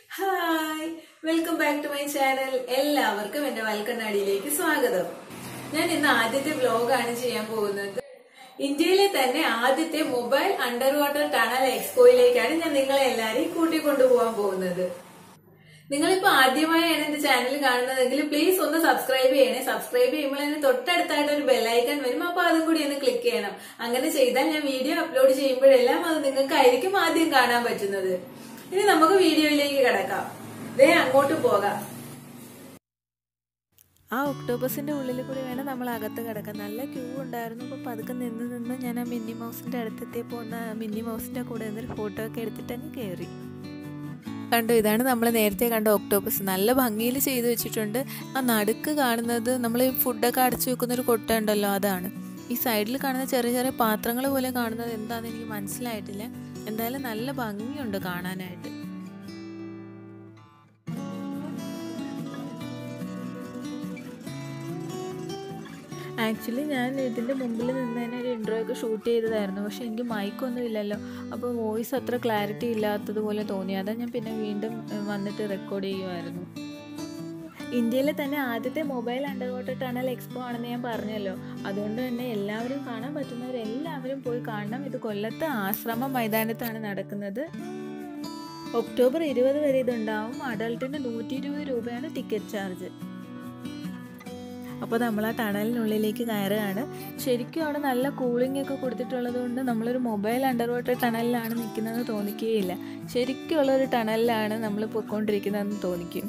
Hi welcome back to my channel എല്ലാവർക്കും എന്റെ വൽക്കണ്ണാടിയിലേക്ക് സ്വാഗതം ഞാൻ ഇന്ന് ആദ്യത്തെ വ്ലോഗാണ് ചെയ്യാൻ പോകുന്നത് ഇന്ത്യയിലെ തന്നെ ആദ്യത്തെ മൊബൈൽ അണ്ടർ വാട്ടർ ടണൽ എക്സ്പോയിലേക്കാണ് ഞാൻ നിങ്ങളെ എല്ലാരെയും കൂട്ടിക്കൊണ്ടുപോകാൻ പോകുന്നത് നിങ്ങളിപ്പോ ആദ്യമായാണ് എന്റെ ചാനൽ കാണുന്നതെങ്കിൽ പ്ലീസ് ഒന്ന് സബ്സ്ക്രൈബ് ചെയ്യണേ സബ്സ്ക്രൈബ് ചെയ്യുമ്പോൾ അതിന് തൊട്ടടുത്തായിട്ട് ഒരു ബെല്ലൈക്കൺ വരും അപ്പൊ അതും കൂടി ഒന്ന് ക്ലിക്ക് ചെയ്യണം അങ്ങനെ ചെയ്താൽ ഞാൻ വീഡിയോ അപ്ലോഡ് ചെയ്യുമ്പോഴെല്ലാം അത് നിങ്ങൾക്കായിരിക്കും ആദ്യം കാണാൻ പറ്റുന്നത് ഇനി നമുക്ക് വീഡിയോയിലേക്ക് കിടക്കാം ദേ അങ്ങോട്ട് പോകാം ആ ഒക്ടോബസിന്റെ ഉള്ളിൽ കൂടി വേണം നമ്മൾ അകത്ത് കിടക്കാൻ നല്ല ക്യൂ ഉണ്ടായിരുന്നു അപ്പോൾ പതുക്കെ നിന്ന് നിന്ന് ഞാൻ ആ മിന്നി മൗസിന്റെ അടുത്തെത്തിയപ്പോൾ ഒന്ന് മിന്നി മൗസിന്റെ കൂടെ നിന്നൊരു ഫോട്ടോ ഒക്കെ എടുത്തിട്ട് അങ്ങ് കയറി കണ്ടു ഇതാണ് നമ്മൾ നേരത്തെ കണ്ട ഒക്ടോബസ് നല്ല ഭംഗിയിൽ ചെയ്തു വെച്ചിട്ടുണ്ട് ആ നടുക്ക് കാണുന്നത് നമ്മൾ ഈ ഫുഡൊക്കെ അടച്ചു വെക്കുന്ന ഒരു കൊട്ട ഉണ്ടല്ലോ അതാണ് ഈ സൈഡിൽ കാണുന്ന ചെറിയ ചെറിയ പാത്രങ്ങൾ പോലെ കാണുന്നത് എന്താണെന്ന് എനിക്ക് മനസ്സിലായിട്ടില്ല എന്തായാലും നല്ല ഭംഗിയുണ്ട് കാണാനായിട്ട് ആക്ച്വലി ഞാൻ ഇതിൻ്റെ മുമ്പിൽ നിന്ന് തന്നെ ഒരു ഇൻട്രോ ഒക്കെ ഷൂട്ട് ചെയ്തതായിരുന്നു പക്ഷെ എനിക്ക് മൈക്കൊന്നും ഇല്ലല്ലോ അപ്പോൾ വോയിസ് അത്ര ക്ലാരിറ്റി ഇല്ലാത്തതുപോലെ തോന്നി അതാ ഞാൻ പിന്നെ വീണ്ടും ഏഹ്, വന്നിട്ട് റെക്കോർഡ് ചെയ്യുമായിരുന്നു ഇന്ത്യയിലെ തന്നെ ആദ്യത്തെ mobile under water tunnel expo ആണെന്ന് ഞാൻ പറഞ്ഞല്ലോ അതുകൊണ്ട് തന്നെ എല്ലാവരും കാണാൻ പറ്റുന്നവർ എല്ലാവരും പോയി കാണണം ഇത് കൊല്ലത്ത് ആശ്രമ മൈതാനത്താണ് നടക്കുന്നത് ഒക്ടോബർ ഇരുപത് വരെ ഇതുണ്ടാവും അഡൾട്ടിന് നൂറ്റി ഇരുപത് രൂപയാണ് ടിക്കറ്റ് ചാർജ് അപ്പോൾ നമ്മൾ ആ ടണലിനുള്ളിലേക്ക് കയറുകയാണ് ശരിക്കും അവിടെ നല്ല കൂളിംഗ് ഒക്കെ കൊടുത്തിട്ടുള്ളത് കൊണ്ട് നമ്മളൊരു മൊബൈൽ അണ്ടർ വാട്ടർ ടണലിലാണ് നിൽക്കുന്നതെന്ന് തോന്നിക്കുകയില്ല ശരിക്കുള്ള ഒരു ടണലിലാണ് നമ്മൾ പോയിക്കൊണ്ടിരിക്കുന്നതെന്ന് തോന്നിക്കും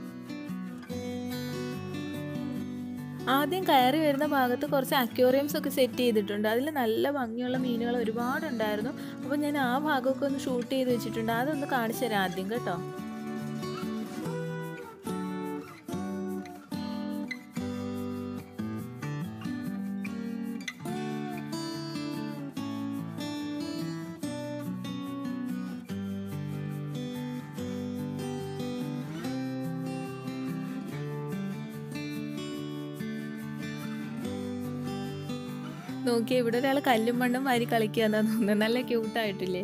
ആദ്യം കയറി വരുന്ന ഭാഗത്ത് കുറച്ച് അക്വേറിയംസ് ഒക്കെ സെറ്റ് ചെയ്തിട്ടുണ്ട് അതിൽ നല്ല ഭംഗിയുള്ള മീനുകൾ ഒരുപാടുണ്ടായിരുന്നു അപ്പോൾ ഞാൻ ആ ഭാഗമൊക്കെ ഒന്ന് ഷൂട്ട് ചെയ്ത് വെച്ചിട്ടുണ്ട് അതൊന്ന് കാണിച്ചു തരാം ആദ്യം കേട്ടോ നോക്കിയേ ഇവിടെ ഒരാൾ കല്ലും മണ്ണും വാരി കളിക്കുകയെന്നാ തോന്നുന്നത് നല്ല ക്യൂട്ടായിട്ടില്ലേ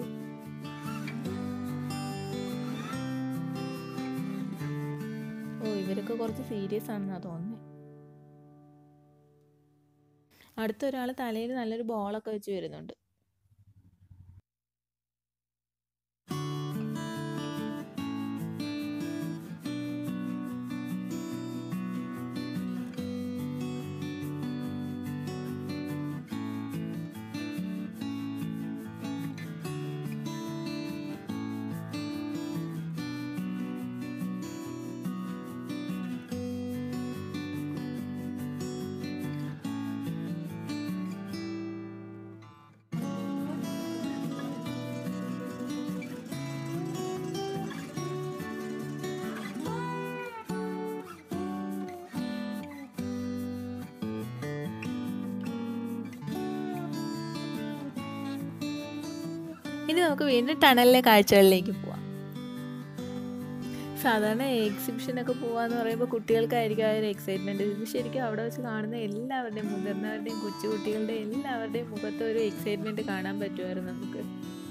ഓ ഇവരൊക്കെ കുറച്ച് സീരിയസ് ആണെന്നാ തോന്നുന്നത് അടുത്ത ഒരാൾ തലയിൽ നല്ലൊരു ബോളൊക്കെ വെച്ച് വരുന്നുണ്ട് ഇനി നമുക്ക് വീണ്ടും ടണലിലെ കാഴ്ചകളിലേക്ക് പോവാം സാധാരണ എക്സിബിഷനൊക്കെ പോവാന്ന് പറയുമ്പോൾ കുട്ടികൾക്കായിരിക്കും ആ ഒരു എക്സൈറ്റ്മെൻറ്റ് ഇത് ശരിക്കും അവിടെ വെച്ച് കാണുന്ന എല്ലാവരുടെയും മുതിർന്നവരുടെയും കൊച്ചുകുട്ടികളുടെയും എല്ലാവരുടെയും മുഖത്ത് ഒരു എക്സൈറ്റ്മെൻറ്റ് കാണാൻ പറ്റുമായിരുന്നു നമുക്ക്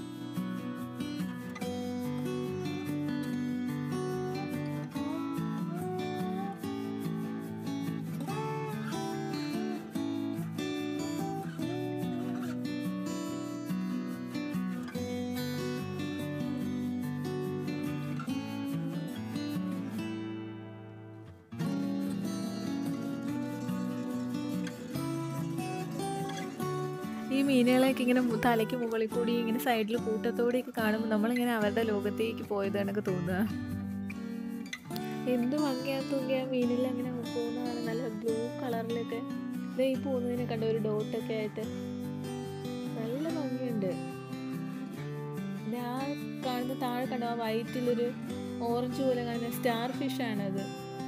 ഈ മീനുകളെയൊക്കെ ഇങ്ങനെ മു- തലയ്ക്ക് മുകളിൽ കൂടി ഇങ്ങനെ സൈഡിൽ കൂട്ടത്തോടെയൊക്കെ കാണുമ്പോൾ നമ്മളിങ്ങനെ അവരുടെ ലോകത്തേക്ക് പോയത് കണക്ക് തോന്നുക എന്ത് ഭംഗിയാന്ന് തോന്നിയ ആ മീനിൽ അങ്ങനെ പോകുന്നതാണ് നല്ല ബ്ലൂ കളറിലൊക്കെ ഇത് ഈ പോകുന്നതിനെ കണ്ട ഒരു ഡോട്ടൊക്കെ ആയിട്ട് നല്ല ഭംഗിയുണ്ട് ഇത് ആ കാണുന്ന താഴെ കണ്ടോ ആ വൈറ്റിലൊരു ഓറഞ്ച് പോലെ കാണുന്ന സ്റ്റാർ ഫിഷ് ആണത്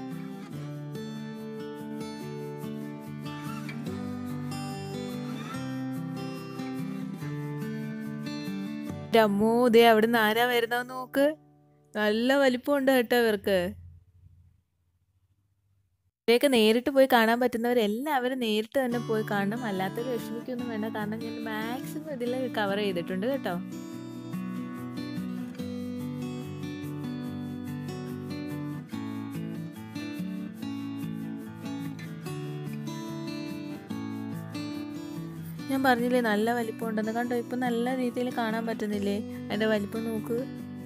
അമ്മോ ദേ അവിടെ നിന്ന് ആരാ വരുന്നതെന്ന് നോക്ക് നല്ല വലിപ്പമുണ്ട് കേട്ടോ ഇവർക്ക് ഇവരെയൊക്കെ നേരിട്ട് പോയി കാണാൻ പറ്റുന്നവരെല്ലാവരും നേരിട്ട് തന്നെ പോയി കാണണം അല്ലാത്തവർ വിഷമിക്കൊന്നും വേണ്ട കാരണം ഞാൻ മാക്സിമം ഇതിൽ കവർ ചെയ്തിട്ടുണ്ട് കേട്ടോ ഞാൻ പറഞ്ഞില്ലേ നല്ല വലിപ്പം ഉണ്ടെന്ന് കണ്ടോ ഇപ്പം നല്ല രീതിയിൽ കാണാൻ പറ്റുന്നില്ലേ അതിൻ്റെ വലിപ്പം നോക്ക്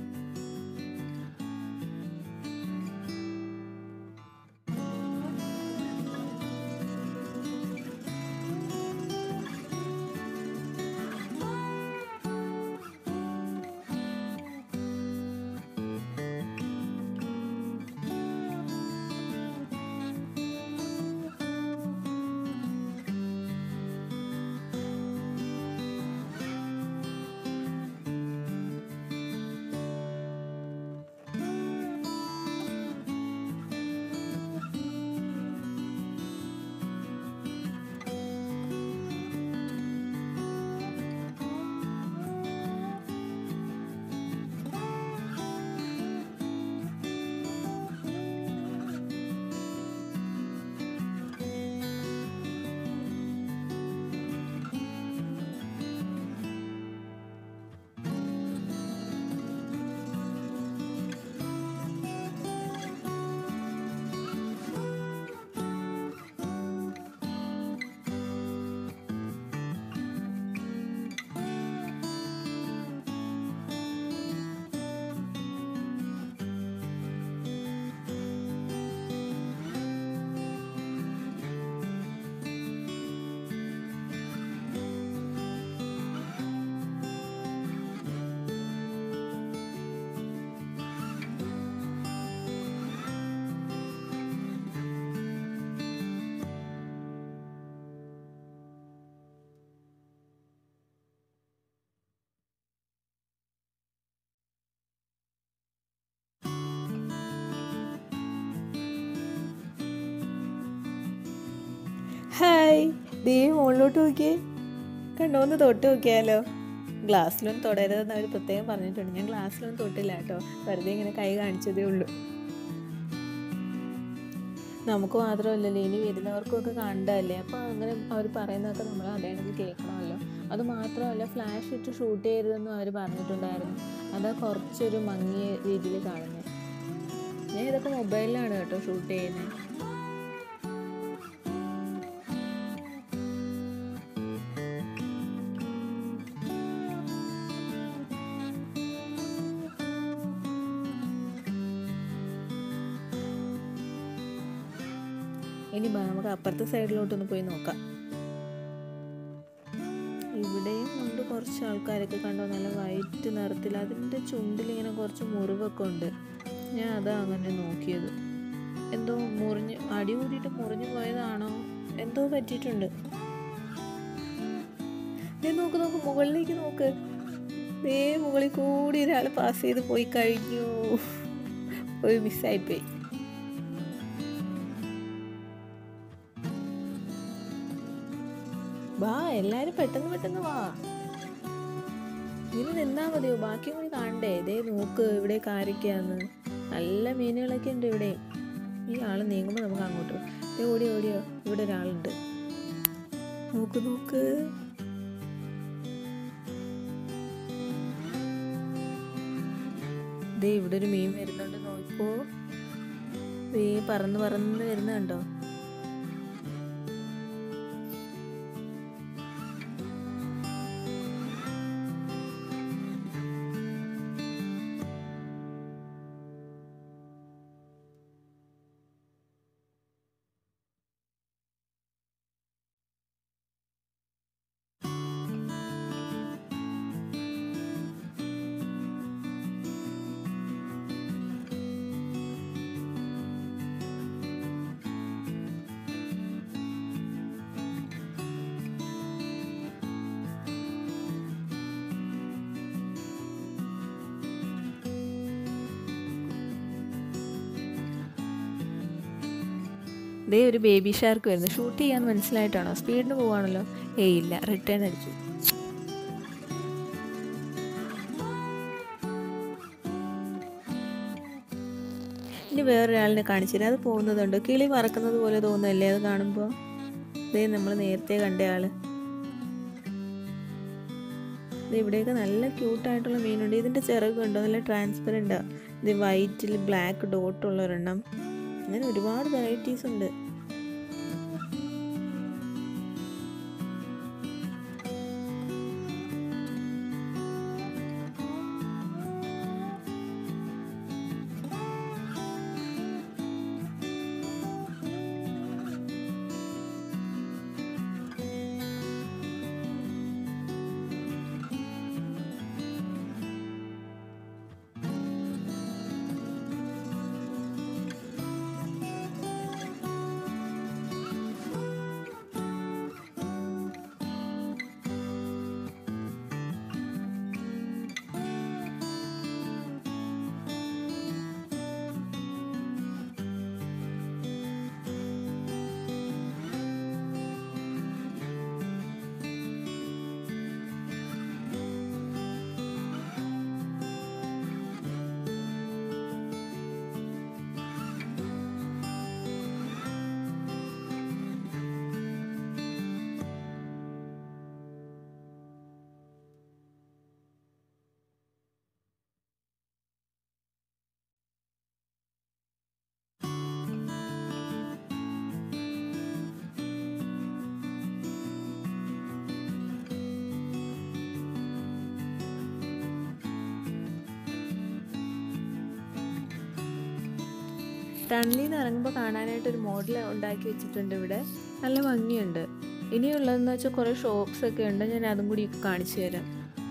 ഹായ് ദേ മുകളിലോട്ട് നോക്കിയേ കണ്ടോ ഒന്ന് തൊട്ട് നോക്കിയാലോ ഗ്ലാസ്സിലൊന്നും തൊടരുതെന്ന് അവർ പ്രത്യേകം പറഞ്ഞിട്ടുണ്ട് ഞാൻ ഗ്ലാസ്സിലൊന്നും തൊട്ടില്ല കേട്ടോ വെറുതെ ഇങ്ങനെ കൈ കാണിച്ചതേ ഉള്ളൂ നമുക്ക് മാത്രമല്ലല്ലോ ഇനി വരുന്നവർക്കൊക്കെ കണ്ടതല്ലേ അപ്പോൾ അങ്ങനെ അവർ പറയുന്നതൊക്കെ നമ്മൾ അതേണക്ക് കേൾക്കണമല്ലോ അത് മാത്രമല്ല ഫ്ലാഷ് ഇട്ട് ഷൂട്ട് ചെയ്യരുതെന്നും അവർ പറഞ്ഞിട്ടുണ്ടായിരുന്നു അതാ കുറച്ചൊരു മങ്ങിയ രീതിയിൽ കാണുന്നത് ഞാൻ ഇതൊക്കെ മൊബൈലിലാണ് കേട്ടോ ഷൂട്ട് ചെയ്യുന്നത് ഇനി ബാ, നമുക്ക് അപ്പുറത്തെ സൈഡിലോട്ടൊന്ന് പോയി നോക്കാം ഇവിടെയും ഉണ്ട് കുറച്ച് ആൾക്കാരൊക്കെ കണ്ടോ നല്ല വൈറ്റ് നിറത്തിൽ അതിൻ്റെ ചുണ്ടിൽ ഇങ്ങനെ കുറച്ച് മുറിവൊക്കെ ഉണ്ട് ഞാൻ അതാ അങ്ങനെ നോക്കിയത് എന്തോ മുറിഞ്ഞ് അടി കൂടിയിട്ട് മുറിഞ്ഞു പോയതാണോ എന്തോ പറ്റിയിട്ടുണ്ട് ദേ നോക്ക് നോക്ക് മുകളിലേക്ക് നോക്ക് ദേ മുകളിൽ കൂടി ഒരാൾ പാസ് ചെയ്ത് പോയി കഴിഞ്ഞു പോയി മിസ്സായിപ്പോയി വാ എല്ലാരും പെട്ടെന്ന് പെട്ടെന്ന് വാ ഇനി നിന്നാ മതിയോ ബാക്കി കൂടി കാണണ്ടേ ദേ നോക്ക് ഇവിടെ കാരിക്കാന്ന് നല്ല മീനുകളൊക്കെ ഉണ്ട് ഇവിടെ ഈ ആള് നീങ്ങുമ്പോൾ നമുക്ക് അങ്ങോട്ട് പോകാം. ദേ ഓടി ഓടിയോ ഇവിടെ ഒരാളുണ്ട് നോക്ക് നോക്ക് ദേ ഇവിടെ ഒരു മീൻ വരുന്നുണ്ട് നോക്കോ ദേ പറന്ന് പറന്ന് വരുന്ന കണ്ടോ ദേ ഒരു ബേബി ഷാർക്ക് വരുന്നു ഷൂട്ട് ചെയ്യാൻ മനസ്സിലായിട്ടാണോ സ്പീഡിന് പോവാണല്ലോ ഏയ് ഇല്ല റിട്ടേൺ അടിച്ചു ഇനി വേറൊരാളിനെ കാണിച്ചില്ല അത് പോകുന്നതുണ്ട് കിളി പറക്കുന്നത് പോലെ തോന്നുന്നല്ലേ അത് കാണുമ്പോൾ ദേ നമ്മൾ നേരത്തെ കണ്ട ആള് ദേ ഇവിടെയൊക്കെ നല്ല ക്യൂട്ടായിട്ടുള്ള മീനുണ്ട് ഇതിൻ്റെ ചിറക് കണ്ടോ നല്ല ട്രാൻസ്പെറൻറ്റാ ഇത് വൈറ്റിൽ ബ്ലാക്ക് ഡോട്ട് ഉള്ള ഒരെണ്ണം അങ്ങനെ ഒരുപാട് വെറൈറ്റീസ് ഉണ്ട് ടണലിൽ നിന്ന് ഇറങ്ങുമ്പോൾ കാണാനായിട്ട് ഒരു മോഡൽ ഉണ്ടാക്കി വെച്ചിട്ടുണ്ട് ഇവിടെ നല്ല ഭംഗിയുണ്ട് ഇനിയുള്ളതെന്ന് വെച്ചാൽ കുറേ ഷോപ്സ് ഒക്കെ ഉണ്ട് ഞാൻ അതും കൂടി കാണിച്ചു തരാം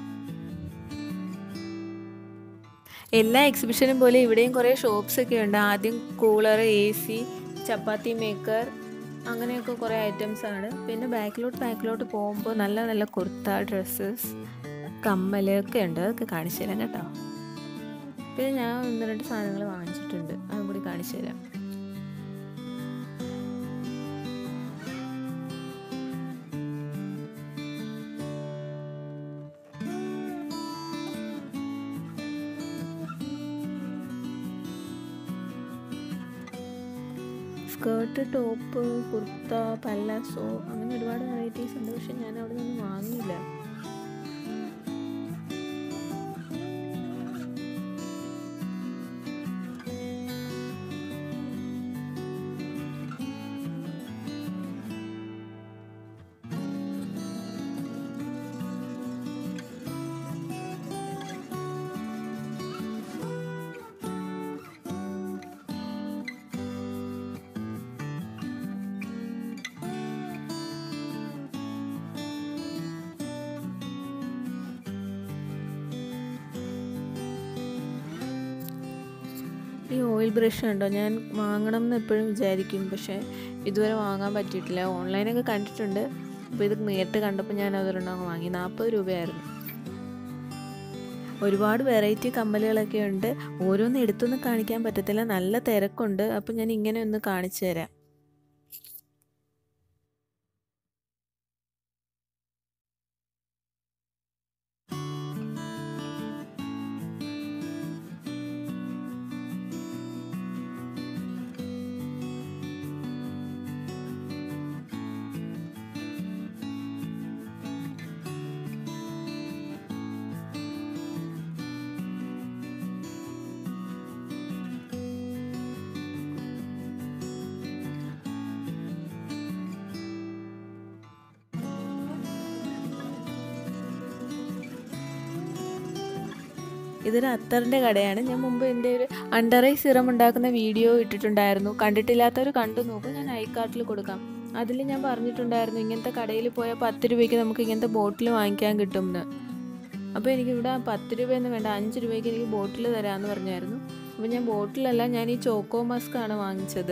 എല്ലാ എക്സിബിഷനും പോലെ ഇവിടെയും കുറേ ഷോപ്സ് ഒക്കെ ഉണ്ട് ആദ്യം cooler A C chapati maker അങ്ങനെയൊക്കെ കുറേ ഐറ്റംസ് ആണ് പിന്നെ ബാക്കിലോട്ട് ബാക്കിലോട്ട് പോകുമ്പോൾ നല്ല നല്ല കുർത്ത ഡ്രസ്സസ് കമ്മൽ ഒക്കെ ഉണ്ട് അതൊക്കെ കാണിച്ചു തരാം കേട്ടോ പിന്നെ ഞാൻ ഒന്ന് രണ്ട് സാധനങ്ങൾ വാങ്ങിച്ചിട്ടുണ്ട് അതും കൂടി കാണിച്ചു തരാം സ്കേർട്ട് ടോപ്പ് കുർത്ത പല്ലാസോ അങ്ങനെ ഒരുപാട് വെറൈറ്റീസ് ഉണ്ട് പക്ഷെ ഞാൻ അവിടെ നിന്നും വാങ്ങിയില്ല ഈ ഓയിൽ ബ്രഷ് ഉണ്ടോ ഞാൻ വാങ്ങണം എന്ന് എപ്പോഴും വിചാരിക്കും പക്ഷേ ഇതുവരെ വാങ്ങാൻ പറ്റിയിട്ടില്ല ഓൺലൈനൊക്കെ കണ്ടിട്ടുണ്ട് അപ്പോൾ ഇത് നേരിട്ട് കണ്ടപ്പോൾ ഞാൻ അതൊരെണ്ണം വാങ്ങി നാൽപ്പത് രൂപയായിരുന്നു ഒരുപാട് വെറൈറ്റി കമ്മലുകളൊക്കെ ഉണ്ട് ഓരോന്ന് എടുത്തൊന്നും കാണിക്കാൻ പറ്റത്തില്ല നല്ല തിരക്കുണ്ട് അപ്പോൾ ഞാൻ ഇങ്ങനെ ഒന്ന് കാണിച്ചു തരാം ഇതൊരു അത്തറിൻ്റെ കടയാണ് ഞാൻ മുമ്പ് എൻ്റെ ഒരു അണ്ടർ ഐ സിറം ഉണ്ടാക്കുന്ന വീഡിയോ ഇട്ടിട്ടുണ്ടായിരുന്നു കണ്ടിട്ടില്ലാത്തവർ കണ്ടു നോക്കും ഞാൻ ഐക്കാർട്ടിൽ കൊടുക്കാം അതിൽ ഞാൻ പറഞ്ഞിട്ടുണ്ടായിരുന്നു ഇങ്ങനത്തെ കടയിൽ പോയാൽ പത്ത് രൂപയ്ക്ക് നമുക്ക് ഇങ്ങനത്തെ ബോട്ടിൽ വാങ്ങിക്കാൻ കിട്ടുമെന്ന് അപ്പോൾ എനിക്കിവിടെ പത്ത് രൂപയൊന്നും വേണ്ട അഞ്ച് രൂപയ്ക്ക് എനിക്ക് ബോട്ടിൽ തരാമെന്ന് പറഞ്ഞായിരുന്നു അപ്പോൾ ഞാൻ ബോട്ടിലല്ല ഞാൻ ഈ ചോക്കോ മസ്ക് ആണ് വാങ്ങിച്ചത്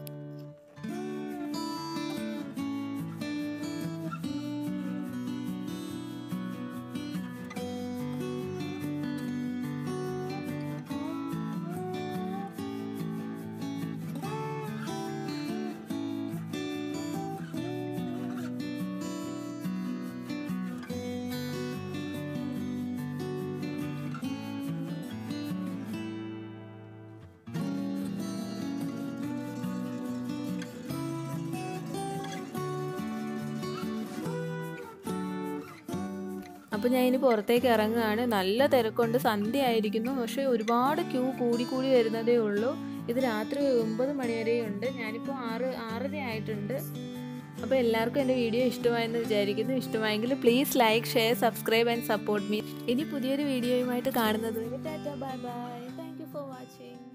അപ്പോൾ ഞാൻ ഇനി പുറത്തേക്ക് ഇറങ്ങുകയാണ് നല്ല തിരക്കുണ്ട് സന്ധ്യ ആയിരിക്കുന്നു പക്ഷേ ഒരുപാട് ക്യൂ കൂടി കൂടി വരുന്നതേ ഉള്ളൂ ഇത് രാത്രി ഒമ്പത് മണി വരെയുണ്ട് ഞാനിപ്പോൾ ആറ് ആറര ആയിട്ടുണ്ട് അപ്പോൾ എല്ലാവർക്കും എൻ്റെ വീഡിയോ ഇഷ്ടമായെന്ന് വിചാരിക്കുന്നു ഇഷ്ടമായെങ്കിൽ please like share subscribe and support me ഇനി പുതിയൊരു വീഡിയോയുമായിട്ട് കാണുന്നത് വരെ tata bye bye thank you for watching